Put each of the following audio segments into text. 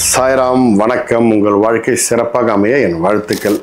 சாய்ராம் வணக்கம் உங்கள் வாழ்க்கை சிறப்பாக அமைய என் வாழ்த்துக்கள்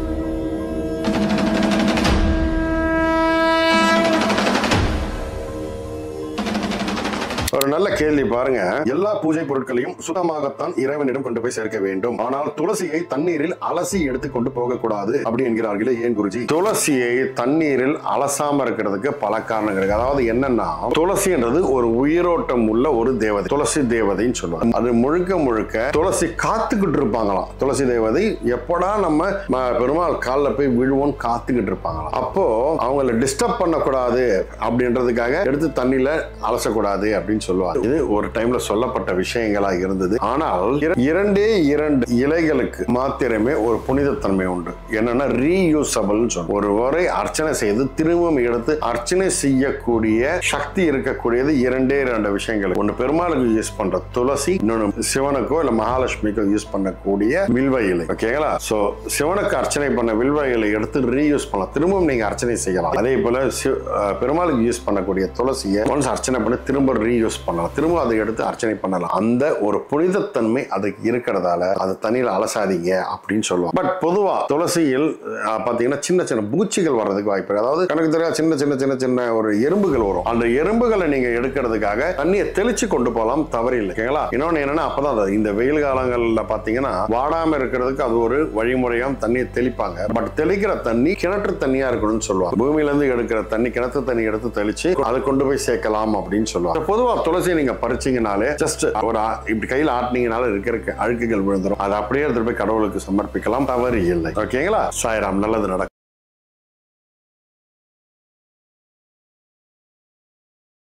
ஒரு நல்ல கேள்வி பாருங்க எல்லா பூஜை பொருட்களையும் சுத்தமாகத்தான் இறைவனிடம் கொண்டு போய் சேர்க்க வேண்டும் ஆனால் துளசியை தண்ணீரில் அலசி எடுத்து கொண்டு போகக்கூடாது அப்படி என்கிறார்களே ஏன் குருஜி துளசியை தண்ணீரில் அலசாம இருக்கிறதுக்கு பல காரணங்கள் இருக்கு அதாவது என்னன்னா துளசின்றது ஒரு உயிரோட்டம் உள்ள ஒரு தேவதை துளசி தேவதைன்னு சொல்லுவாங்க அது முழுக்க முழுக்க துளசி காத்துக்கிட்டு இருப்பாங்களாம் துளசி தேவதை எப்படா நம்ம ம- பெருமாள் காலில் போய் விழுவோம்னு காத்துக்கிட்டு இருப்பாங்களாம் அப்போ அவங்கள டிஸ்டர்ப் பண்ணக்கூடாது அப்படின்றதுக்காக எடுத்து தண்ணியில அலசக்கூடாது அப்படின்னு சொல்லுவாங்க இது ஒரு டைம்ல சொல்லப்பட்ட விஷயங்களா இருந்தது ஆனால் இர- இரண்டே இரண்டு இலைகளுக்கு மாத்திரமே ஒரு புனிதத்தன்மை உண்டு என்னன்னா ரீயூசபிள் சொல்லுவோம் ஒரு முறை அர்ச்சனை செய்து திரும்பவும் எடுத்து அர்ச்சனை செய்யக்கூடிய சக்தி இருக்கக்கூடியது இரண்டே இரண்டு விஷயங்கள் ஒன்று பெருமாளுக்கு யூஸ் பண்ற துளசி இன்னொன்று சிவனுக்கோ இல்ல மகாலட்சுமிக்கோ யூஸ் பண்ணக்கூடிய வில்வ இலை ஓகேங்களா சோ சிவனுக்கு அர்ச்சனை பண்ண வில்வ இலை எடுத்து ரீயூஸ் பண்ணலாம் திரும்பவும் நீங்க அர்ச்சனை செய்யலாம் அதே போல சி- அஹ் பெருமாளுக்கு யூஸ் பண்ணக்கூடிய துளசியை ஒன்ஸ் அர்ச்சனை பண்ணி திரும்ப ரீயூஸ் பண்ணலாம் திரும்ப அதை எடுத்து அர்ச்சனை பண்ணலாம் அந்த ஒரு புனிதத்தன்மை அதுக்கு இருக்கிறதால அதை தண்ணியில் அலசாதீங்க அப்படின்னு சொல்லுவாங்க பட் பொதுவா துளசியில் அஹ், பாத்தீங்கன்னா சின்ன சின்ன பூச்சிகள் வர்றதுக்கு வாய்ப்பு இருக்கு. அதாவது கணக்கு தெரியாத சின்ன சின்ன சின்ன சின்ன ஒரு எறும்புகள் வரும் அந்த எறும்புகளை நீங்க எடுக்கிறதுக்காக தண்ணியை தெளிச்சு கொண்டு போகலாம் தவறில்லை ஓகேங்களா இன்னொன்னு என்னன்னா அப்பதான் அது இந்த வெயில் காலங்கள்ல பாத்தீங்கன்னா வாடாம இருக்கிறதுக்கு அது ஒரு வழிமுறையாம் தண்ணியை தெளிப்பாங்க பட் தெளிக்கிற தண்ணி கிணற்று தண்ணியா இருக்கணும்னு சொல்லுவாங்க பூமியில இருந்து எடுக்கிற தண்ணி கிணத்து தண்ணி எடுத்து தெளிச்சு அதை கொண்டு போய் சேர்க்கலாம் அப்படின்னு சொல்லுவாங்க பொதுவா துளசியை நீங்க பறிச்சீங்கனாலே ஜஸ்ட் ஒரு ஆ- இப்படி கையில ஆட்டினீங்கனால இருக்கிற அழுக்குகள் விழுந்துரும் அதை அப்படியே எடுத்துட்டு போய் கடவுளுக்கு சமர்ப்பிக்கலாம் தவறு இல்லை ஓகேங்களா சாய்ராம் நல்லது நடக்கும்